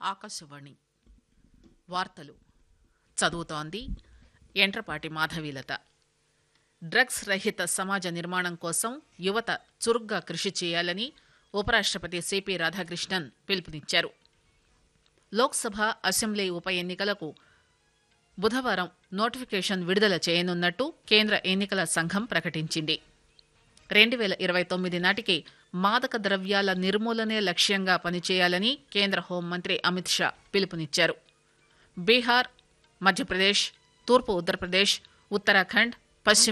ఆకాశవాణి వార్తలు చదువుతోంది ఎంట్రపాటి మాధవీలత డ్రగ్స్ రహిత సమాజ నిర్మాణం కోసం యువత చురుగ్గా కృషి చేయాలని ఉపరాష్టపతి సిపి రాధాకృష్ణన్ పిలుపునిచ్చారు లోక్సభ అసెంబ్లీ ఉప ఎన్నికలకు బుధవారం నోటిఫికేషన్ విడుదల చేయనున్నట్టు కేంద్ర ఎన్నికల సంఘం ప్రకటించింది రెండు పేల ఇరవై తొమ్మిది నాటికి మాదక ద్రవ్యాల నిర్మూలనే లక్ష్యంగా పనిచేయాలని కేంద్ర హోంమంత్రి అమిత్ షా పిలుపునిచ్చారు బీహార్ మధ్యప్రదేశ్ తూర్పు ఉత్తరప్రదేశ్ ఉత్తరాఖండ్ పశ్చిమ